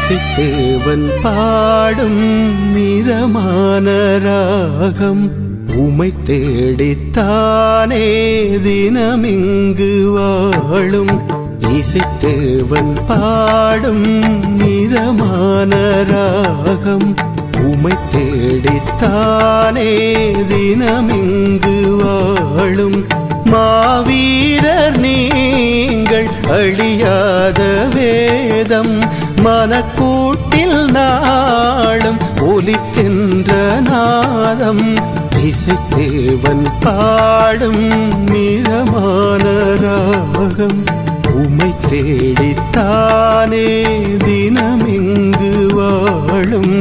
இசைத்தேவன் பாடும் மிதமான ராகம் உமை தேடித்தானே தினமிங்கு வாழும் இசைத்தேவன் பாடும் மிதமான ராகம் உமை தேடித்தானே தினமிங்கு வாழும் மாவீரர் நீங்கள் அழியாத வேதம் மனக்கூட்டில் நாளும் ஒலிக்கின்ற நாதம் இசைத்தேவன் பாடும் மிதமான ராகம் உமை தேடித்தானே தினமிங்கு வாழும்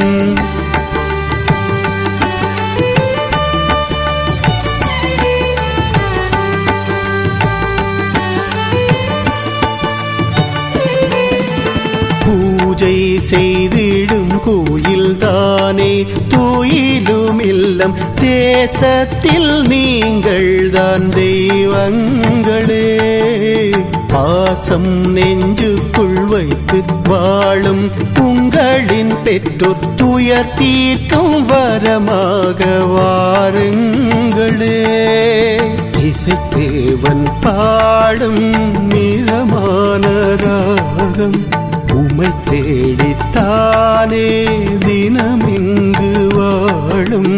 பூஜை செய்திடும் கோயில் தானே தூயிலும் இல்லம் தேசத்தில் நீங்கள் தான் தெய்வங்களே பாசம் நெஞ்சுக்குள் வைத்து வாழும் உங்களின் பெற்றோர் துயர் தீர்க்கும் வரமாக வாருங்களே இசைத்தேவன் பாடும் மிதமான ராகம் உமை தேடித்தானே தினமிங்கு வாழும்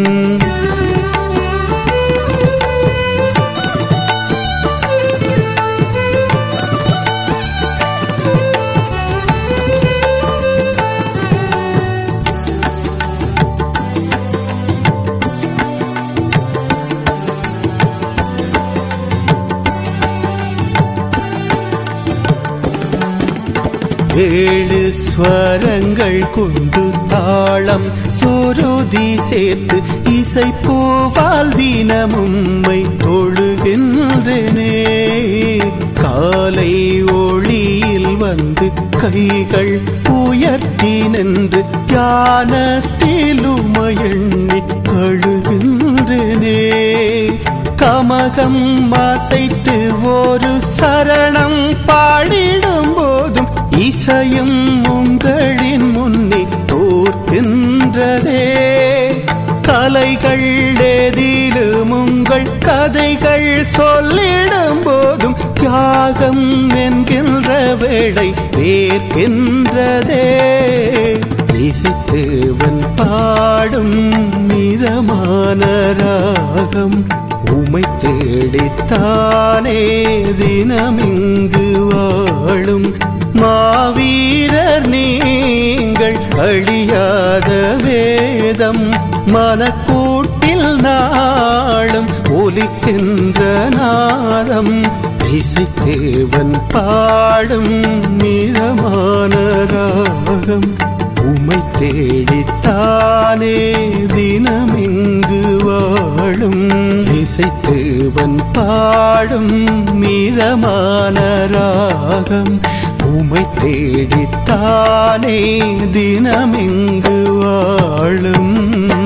ஏழு ஸ்வரங்கள் கொண்டு தாளம் சுருதி சேர்த்து இசைப்பூவால் தினமும்மை தொழுகின்றனே காலை ஒளியில் வந்து கைகள் உயர்த்தி நின்று தியானத்திலும் எண்ணி அழுகின்றனே கமகம் அசைத்து ஒரு சரணம் பாடிடும் போதும் இசையும் உங்களின் முன்னே தோற்கின்றதே கலைகள் எதிலும் உங்கள் கதைகள் சொல்லிடும் போதும் தியாகம் என்கின்ற வேளை வேர்க்கின்றதே இசைத்தேவன் பாடும் மிதமான ராகம் உமை தேடித்தானே தினமிங்கு வாழும் மாவீரர் நீங்கள் அழியாத வேதம் மனக்கூட்டில் நாளும் ஒலிக்கின்ற நாதம் இசைத்தேவன் பாடும் மிதமான ராகம் உமை தேடித்தானே தினமிங்கு வாழும் இசைத்தேவன் பாடும் மிதமான ராகம் உமை தேடித்தானே தினமிங்கு வாழும்